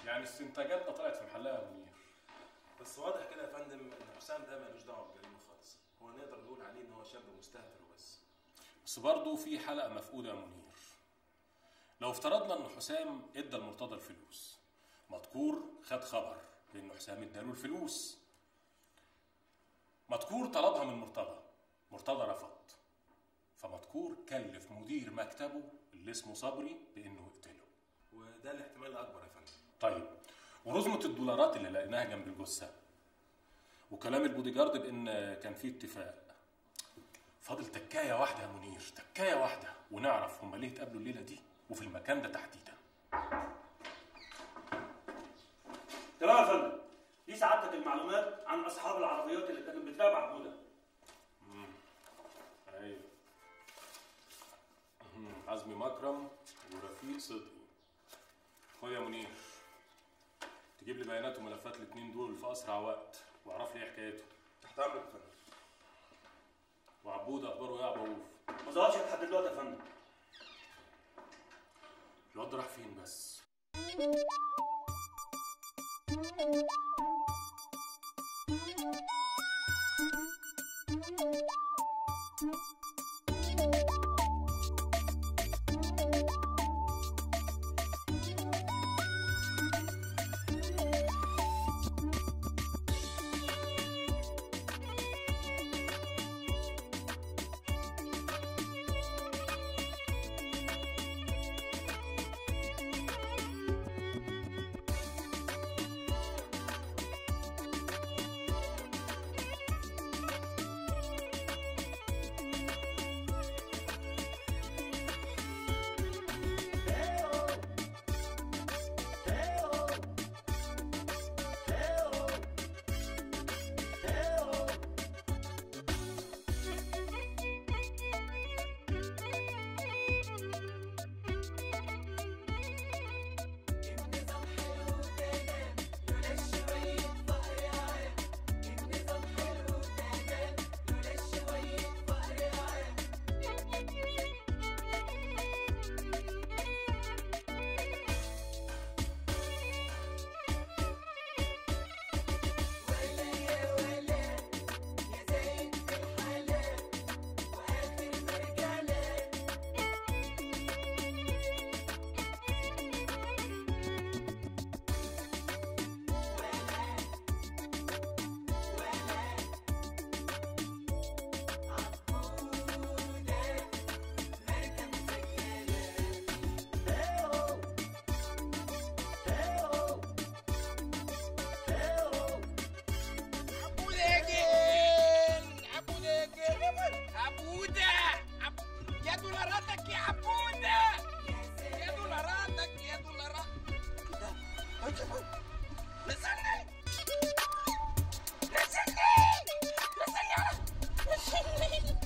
يعني استنتاجاتنا طلعت في محلها يا منير بس واضح كده يا فندم ان حسام ده ملوش دعوه بالجريمه خالص هو نقدر نقول عليه ان هو شاب مستهتر وبس بس برضه في حلقه مفقوده يا منير لو افترضنا ان حسام ادى لمرتضى الفلوس مذكور خد خبر بان حسام اداله الفلوس مذكور طلبها من مرتضى مرتضى رفض فمذكور كلف مدير مكتبه اللي اسمه صبري بانه يقتله وده الاحتمال الاكبر يا فندم طيب ورزمة الدولارات اللي لقيناها جنب الجثة وكلام البوديجارد بان كان في اتفاق فاضل تكايه واحده يا منير تكايه واحده ونعرف هما ليه اتقابلوا الليله دي وفي المكان ده تحديدا تمام يا فندم دي سعادتك المعلومات عن اصحاب العربيات اللي كانت بتتابع بودا ايوه مم. عزمي مكرم ورفيق صدقي خد يا منير تجيب لي بيانات وملفات الاثنين دول في اسرع وقت واعرف لي ايه حكايته تحت امرك يا فندم وعبود اخباره ايه يا عبوف ما ظهرش لحد دلوقتي يا فندم الواد راح فين بس عبوداجين عبوداجين عبودة عب... يا دولاراتك يا عبودة يا دولاراتك يا دولارات نزلني نزلني نزلني نزلني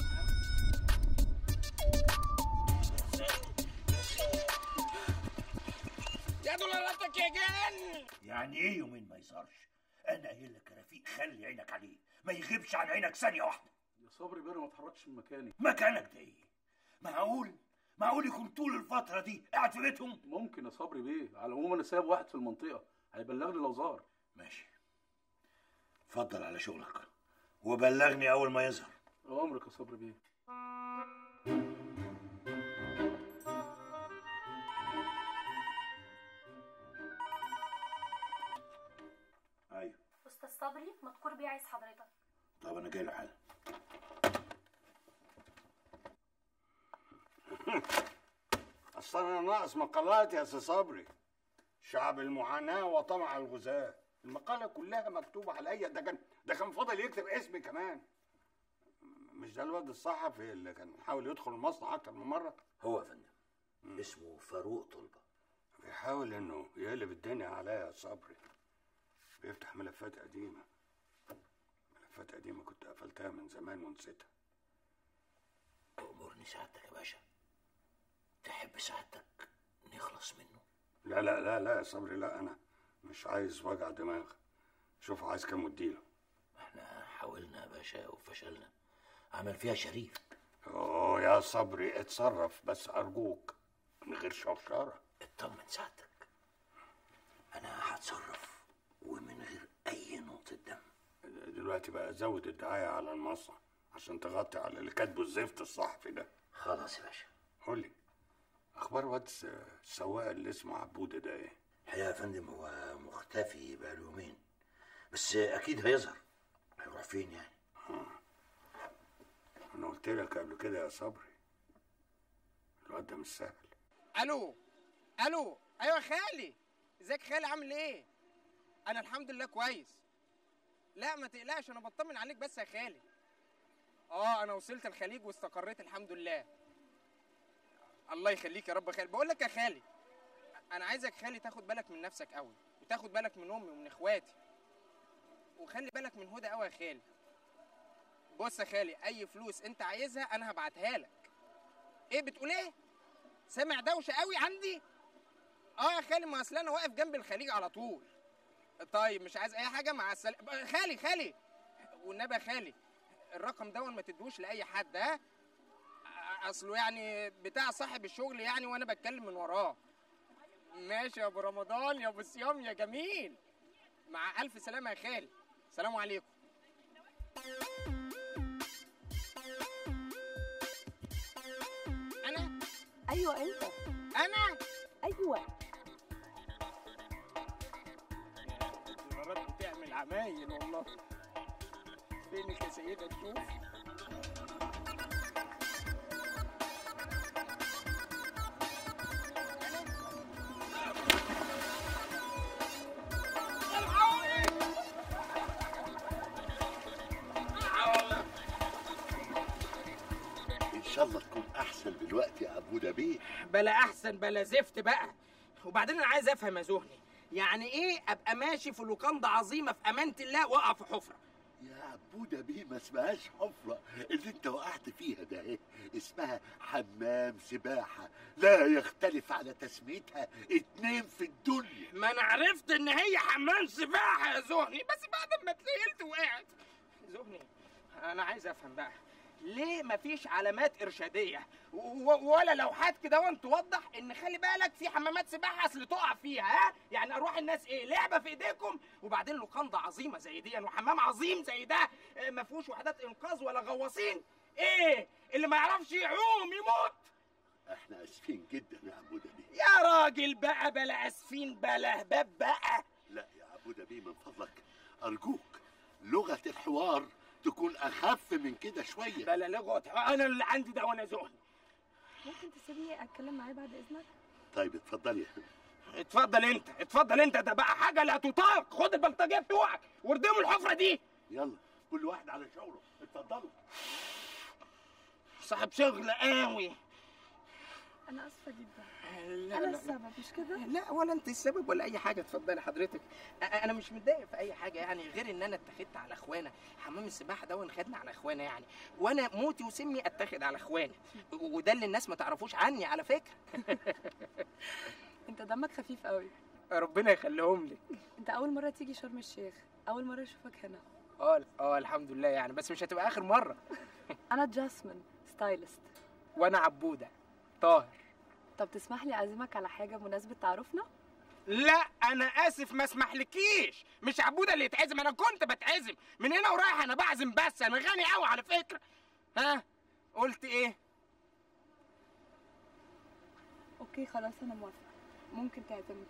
يا دولاراتك يا جن يعني ايه يومين ما يصيرش انا قايل لك يا رفيق خلي عينك عليه ما يغيبش عن عينك ثانيه واحده يا صبري بيه انا ما اتحركش من مكاني مكانك ده ايه معقول معقول يكون طول الفتره دي قاعد في بيتهم ممكن يا صبري بيه على العموم انا سايب واحد في المنطقه هيبلغني لو ظهر ماشي اتفضل على شغلك وبلغني اول ما يظهر امرك يا صبري بيه ايوه استاذ صبري مذكور بيه عايز حضرتك طب انا جاي له حالا اصل انا ناقص مقالات يا سي صبري شعب المعاناه وطمع الغزاة المقاله كلها مكتوبه عليا ده كان ده كان فاضل يكتب اسمي كمان مش ده الواد الصحفي اللي كان حاول يدخل المصنع اكتر من مره هو يا فندم اسمه فاروق طلبه بيحاول انه يقلب الدنيا عليا يا صبري بيفتح ملفات قديمه ملفات قديمه كنت قفلتها من زمان ونسيتها امرني سعادتك يا باشا تحب سعادتك نخلص منه لا لا لا لا يا صبري لا انا مش عايز وجع دماغ شوف عايز كام واديله احنا حاولنا يا باشا وفشلنا عمل فيها شريف اوه يا صبري اتصرف بس ارجوك من غير شوشره اطمن سعادتك دلوقتي بقى زود الدعايه على المصنع عشان تغطي على اللي كاتبه الزفت الصحفي ده خلاص يا باشا قول لي اخبار واد الس- السواق اللي اسمه عبوده ده ايه الحقيقه يا فندم هو مختفي بقاله يومين بس اكيد هيظهر هيروح فين يعني انا قلت لك قبل كده يا صبري الواد ده مش سهل الو الو ايوه يا خالي ازيك يا خالي عامل ايه انا الحمد لله كويس لا ما تقلقش انا بطمن عليك بس يا خالي اه انا وصلت الخليج واستقريت الحمد لله الله يخليك يا رب يا خالي بقول لك يا خالي انا عايزك خالي تاخد بالك من نفسك قوي وتاخد بالك من امي ومن اخواتي وخلي بالك من هدى قوي يا خالي بص يا خالي اي فلوس انت عايزها انا هبعتها لك ايه بتقول ايه سامع دوشه قوي عندي اه يا خالي ما اصل انا واقف جنب الخليج على طول طيب مش عايز اي حاجه مع السلامه خالي خالي والنبي يا خالي الرقم ده ما تدوش لاي حد ها أ- اصله يعني بتاع صاحب الشغل يعني وانا بتكلم من وراه ماشي يا ابو رمضان يا ابو صيام يا جميل مع الف سلامه يا خالي سلام عليكم انا ايوه انت انا ايوه الدولارات بتعمل عمايل والله فينك يا سيدة تشوف ان شاء الله تكون احسن دلوقتي يا ابو دبيه بلا احسن بلا زفت بقى وبعدين انا عايز افهم يا زهني يعني ايه ابقى ماشي في لوكاندا عظيمه في امانه الله واقع في حفره يا ابو دبيه ما اسمهاش حفره اللي انت وقعت فيها ده ايه اسمها حمام سباحه لا يختلف على تسميتها اتنين في الدنيا ما انا عرفت ان هي حمام سباحه يا زهني بس بعد ما اتنقلت وقعت زهني انا عايز افهم بقى ليه مفيش علامات ارشاديه و- ولا لوحات كده وانت توضح ان خلي بالك في حمامات سباحه اصل تقع فيها ها يعني اروح الناس ايه لعبه في ايديكم وبعدين لوكاندا عظيمه زي دي وحمام عظيم زي ده آه، ما فيهوش وحدات انقاذ ولا غواصين ايه اللي ما يعرفش يعوم يموت احنا اسفين جدا يا ابو دبيه يا راجل بقى بلا اسفين بلا هباب بقى لا يا ابو دبيه من فضلك ارجوك لغه الحوار تكون اخف من كده شويه بلا لغه انا اللي عندي ده وانا زهني ممكن تسيبني اتكلم معاه بعد اذنك طيب اتفضلي اتفضل انت اتفضل انت ده بقى حاجه لا تطاق خد البلطجيه بتوعك واردموا الحفره دي يلا كل واحد على شغله اتفضلوا صاحب شغل قوي انا اسفه جدا لا انا لا السبب مش كده لا ولا انت السبب ولا اي حاجه اتفضلي حضرتك أ- انا مش متضايق في اي حاجه يعني غير ان انا اتخذت على اخوانا حمام السباحه ده خدنا على اخوانا يعني وانا موتي وسمي اتخذ على اخوانا و- وده اللي الناس ما تعرفوش عني على فكره انت دمك خفيف قوي ربنا يخليهم لك انت اول مره تيجي شرم الشيخ اول مره اشوفك هنا اه اه الحمد لله يعني بس مش هتبقى اخر مره انا جاسمين ستايلست وانا عبوده طاهر طب تسمح لي اعزمك على حاجه بمناسبه تعارفنا لا انا اسف ما اسمحلكيش مش عبوده اللي يتعزم انا كنت بتعزم من هنا ورايح انا بعزم بس انا غني قوي على فكره ها قلت ايه اوكي خلاص انا موافقه ممكن تعزمني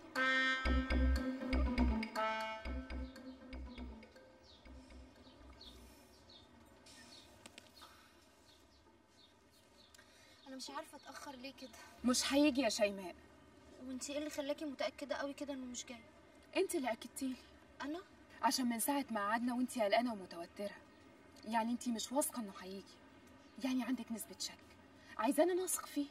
انا مش عارفه اتاخر ليه كده مش هيجي يا شيماء وانتي ايه اللي خلاكي متاكده قوي كده انه مش جاي انت اللي اكدتيلي انا عشان من ساعه ما قعدنا وانت قلقانه ومتوتره يعني انت مش واثقه انه هيجي يعني عندك نسبه شك عايزانا نثق فيه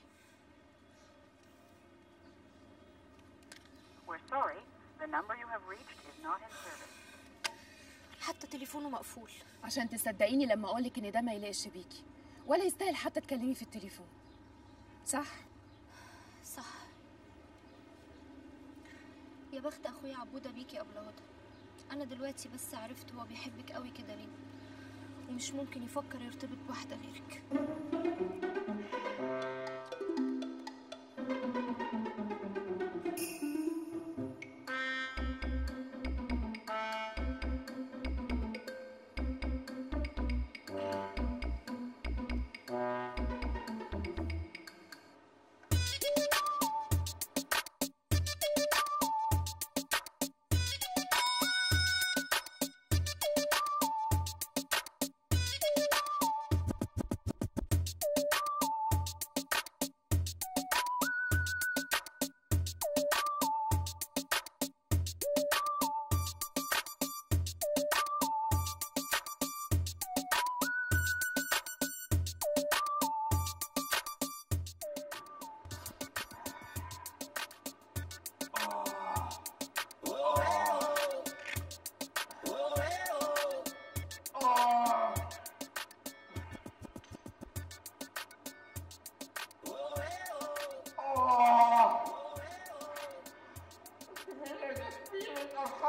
We're sorry, the number you have reached is not in service. حتى تليفونه مقفول عشان تصدقيني لما اقولك ان ده ما يليقش بيكي ولا يستاهل حتى تكلمي في التليفون صح صح يا بخت اخويا عبوده بيكي قبل هدى انا دلوقتي بس عرفت هو بيحبك قوي كده ليه ومش ممكن يفكر يرتبط بواحده غيرك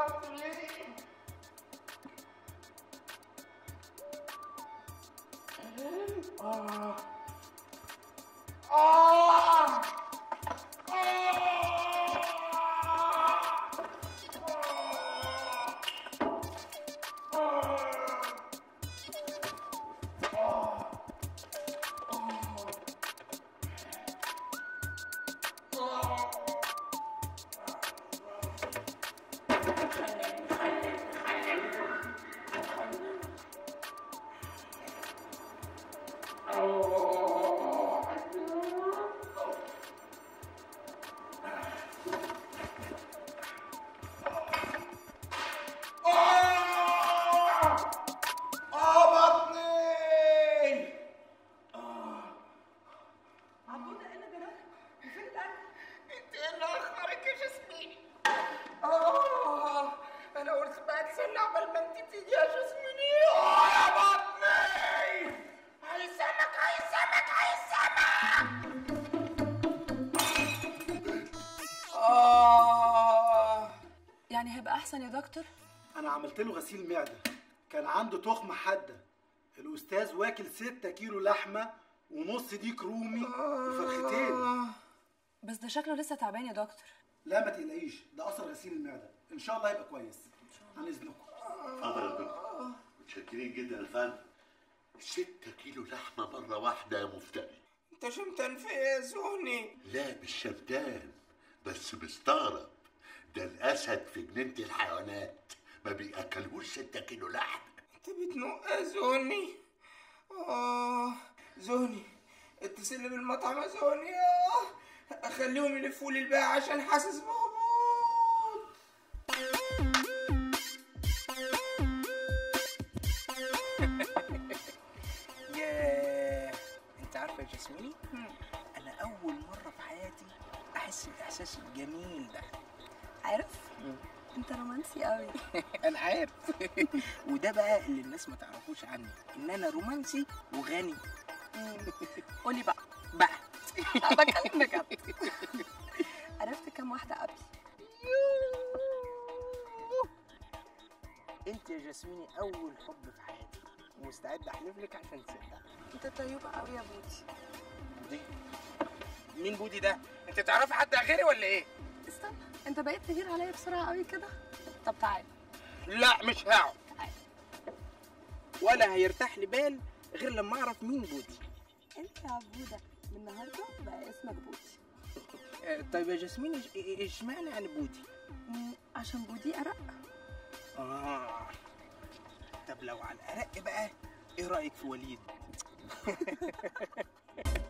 اه بطني عبودة ايه اللي جرالك؟ وفين الاكل؟ انت ايه اللي اخرك يا جسميني اه انا قلت بقى تسلى عقبال ما انت تيجي يا جسميني اه يا بطني عايز سمك عايز سمك عايز سمك اه يعني هيبقى احسن يا دكتور انا عملت له غسيل معده كان عنده تخمه حاده الاستاذ واكل 6 كيلو لحمه ونص ديك رومي وفرختين بس ده شكله لسه تعبان يا دكتور لا ما تقلقيش ده اثر غسيل المعده ان شاء الله هيبقى كويس عن اذنكم اتفضل يا دكتور متشكرين جدا يا فندم ستة كيلو لحمة مرة واحدة يا مفتري انت شمتان في ايه يا زوني لا مش شمتان بس مستغرب ده الأسد في جنينة الحيوانات ما بيأكلهوش ستة كيلو لحم انت بتنق يا زوني اه زوني اتصل لي بالمطعم يا زوني اه اخليهم يلفوا لي الباقي عشان حاسس بهبوط ياه انت عارفه يا جاسمين انا اول مره في حياتي احس بالاحساس الجميل ده عارف انت رومانسي قوي انا عارف وده بقى اللي الناس ما تعرفوش عني ان انا رومانسي وغني قولي بقى بقى بكلم بجد عرفت كام واحده قبل انت يا جاسميني اول حب في حياتي ومستعد احلف لك عشان تصدق انت طيب قوي يا بودي بودي مين بودي ده انت تعرفي حد غيري ولا ايه استنى انت بقيت تغير عليا بسرعه قوي كده طب تعالى لا مش هقعد ولا هيرتاح لي بال غير لما اعرف مين بودي انت يا عبوده من النهارده بقى اسمك بودي آه، طيب يا جاسمين إيش- اشمعنى يعني بودي مم، عشان بودي ارق اه طب لو على الارق بقى ايه رايك في وليد